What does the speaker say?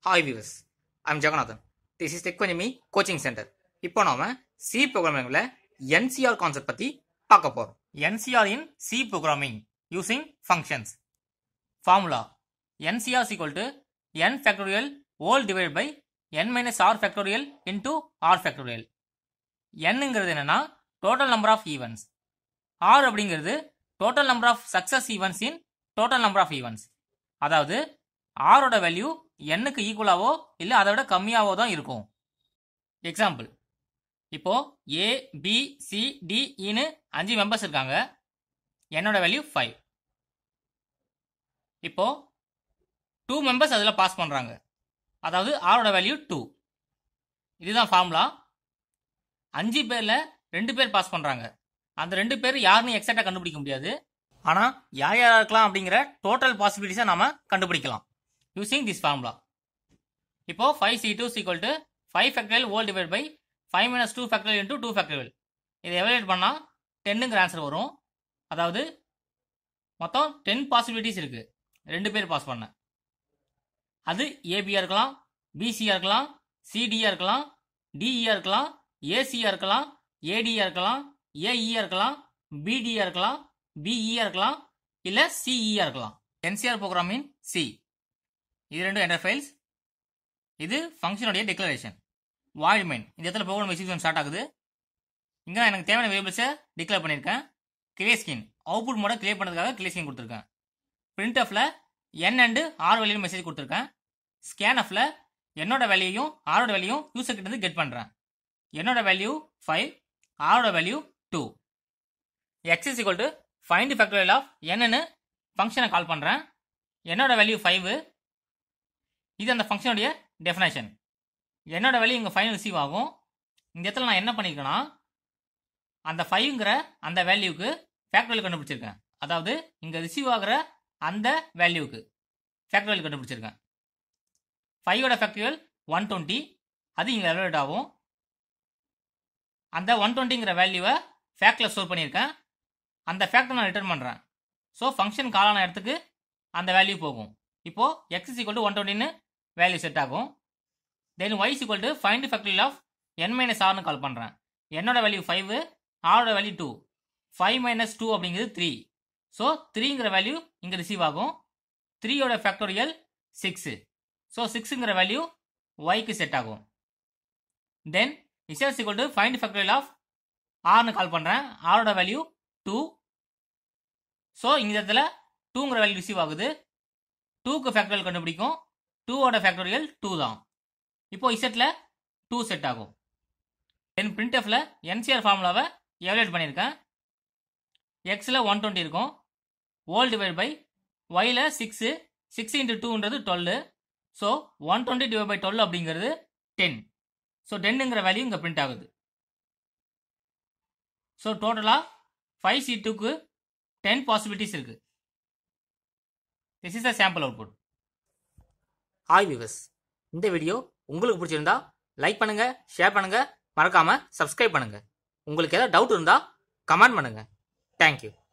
hi viewers I'm Jagannathan this is tech கொஞ்சமி coaching centre இப்போ நாம சி ப்ரோக்ராமிங்ல என்சிஆர் கான்செப்ட் பத்தி பார்க்க போறோம் NCR in C programming using functions formula NCR equal to N factorial whole divide by N minus R factorial into R factorial என்னங்கிறது என்னன்னா total number of events R அப்படிங்கிறது total number of success events in total number of events அதாவது ஆரோட value எண்ணுக்கு ஈக்குவலாவோ இல்லை அதை விட கம்மியாவோ தான் இருக்கும் எக்ஸாம்பிள் இப்போ ஏ பி சி டி இன்னு அஞ்சு மெம்பர்ஸ் இருக்காங்க என்னோட வேல்யூ ஃபைவ் இப்போ டூ மெம்பர்ஸ் அதில் பாஸ் பண்ணுறாங்க அதாவது ஆரோட வேல்யூ டூ இதுதான் ஃபார்முலா அஞ்சு பேரில் ரெண்டு பேர் பாஸ் பண்ணுறாங்க அந்த ரெண்டு பேர் யாருன்னு எக்ஸாக்டாக கண்டுபிடிக்க முடியாது ஆனால் யார் யாரா இருக்கலாம் அப்படிங்கிற டோட்டல் பாசிபிலிட்டிஸை நாம கண்டுபிடிக்கலாம் யூசிங் திஸ் ஃபார்முலா இப்போ five C two equal to five factorial whole divide by five minus two factorial into two factorial இதை எவலேட் பண்ணால் டென்னுங்கிற ஆன்சர் வரும் அதாவது மொத்தம் டென் பாசிபிலிட்டிஸ் இருக்கு ரெண்டு பேர் பாஸ் பண்ண அது ஏபியா இருக்கலாம் பிசியா இருக்கலாம் சிடியா இருக்கலாம் டிஇயா இருக்கலாம் ஏசியா இருக்கலாம் ஏடியா இருக்கலாம் ஏஇயா இருக்கலாம் பிடியா இருக்கலாம் பிஇயா இருக்கலாம் இல்ல சிஇயா இருக்கலாம் என்சிஆர் ப்ரோக்ராமின் சி இது ரெண்டும் என்டர் ஃபைல்ஸ் இது ஃபங்க்ஷனுடைய டிக்ளரேஷன் வாய்ட் மெயின் இந்த இடத்துல ப்ரோக்ராம் எக்ஸிக்யூஷன் ஸ்டார்ட் ஆகுது இங்க நான் எனக்கு தேவையான வேரியபிள்ஸை டிக்ளேர் பண்ணியிருக்கேன் கிளியர் ஸ்கின் அவுட்புட் மோட கிளியர் பண்ணதுக்காக கிளியர் ஸ்கின் கொடுத்துருக்கேன் பிரிண்ட் ஆஃப்ல N and R value message கொடுத்துருக்கேன் ஸ்கேன் ஆஃப்ல என்னோட வேல்யூயும் ஆரோட வேல்யூயும் யூசர் கிட்ட இருந்து கெட் பண்றேன் என்னோட வேல்யூ ஃபைவ் ஆரோட value two X is equal to find factorial of என்னன்னு ஃபங்க்ஷனை கால் பண்ணுறேன் என்னோட வேல்யூ ஃபைவ் இது அந்த ஃபங்க்ஷனுடைய டெஃபினேஷன் என்னோட வேல்யூ இங்கே ஃபைவ் ரிசீவ் ஆகும் இந்த இடத்துல நான் என்ன பண்ணியிருக்கேன்னா அந்த ஃபைவ்ங்கிற அந்த வேல்யூக்கு ஃபேக்டரியல் கண்டுபிடிச்சிருக்கேன் அதாவது இங்கே ரிசீவ் ஆகிற அந்த வேல்யூக்கு ஃபேக்டரியல் கண்டுபிடிச்சிருக்கேன் ஃபைவோட ஃபேக்டரியல் ஒன் டுவெண்ட்டி அது இங்கே எவலேட் ஆகும் அந்த ஒன் டுவெண்ட்டிங்கிற வேல்யூவை ஃபேக்டில் ஸ்டோர் பண்ணியிருக்கேன் அந்த ஃபேக்டை நான் ரிட்டர்ன் பண்ணுறேன் ஸோ ஃபங்க்ஷன் காலான இடத்துக்கு அந்த வேல்யூ போகும் இப்போ X is equal to one டுவெண்ட்டின்னு வேல்யூ செட் ஆகும் then Y equal to find factorial of N minus ஆர்னு கால் பண்ணுறேன் என்னோட வேல்யூ ஃபைவ் ஆரோட value two five minus two அப்படிங்கிறது த்ரீ ஸோ த்ரீங்கிற வேல்யூ இங்கே ரிசீவ் ஆகும் த்ரீயோட ஃபேக்டோரியல் சிக்ஸு ஸோ சிக்ஸுங்கிற வேல்யூ ஒய்க்கு செட் ஆகும் தென் இசஸ் equal to find factorial of ஆர்னு கால் பண்ணுறேன் ஆரோட வேல்யூ டூ ஸோ இந்த இடத்துல டூங்கிற வேல்யூ ரிசீவ் ஆகுது டூக்கு ஃபேக்டரியல் கண்டுபிடிக்கும் டூவோட ஃபேக்டரியல் டூ தான் இப்போ இசட்டில் டூ செட் ஆகும் தென் பிரிண்ட் எஃப்ல என்சிஆர் ஃபார்முலாவை எவலேட் பண்ணியிருக்கேன் எக்ஸில் ஒன் டுவெண்ட்டி இருக்கும் ஓல் டிவைட் பை ஒயில் சிக்ஸு சிக்ஸ் இன்ட்டு டூன்றது twelve so one twenty divide by twelve அப்படிங்கிறது டென் ஸோ டென்னுங்கிற வேல்யூ இங்கே பிரிண்ட் ஆகுது ஸோ டோட்டலாக ஃபைவ் சி டூக்கு டென் பாசிபிலிட்டிஸ் இருக்கு this is the sample output hi viewers இந்த வீடியோ உங்களுக்கு பிடிச்சிருந்தா லைக் பண்ணுங்க ஷேர் பண்ணுங்க மறக்காம சப்ஸ்கிரைப் பண்ணுங்க உங்களுக்கு ஏதாவது டவுட் இருந்தா கமெண்ட் பண்ணுங்க தேங்க்யூ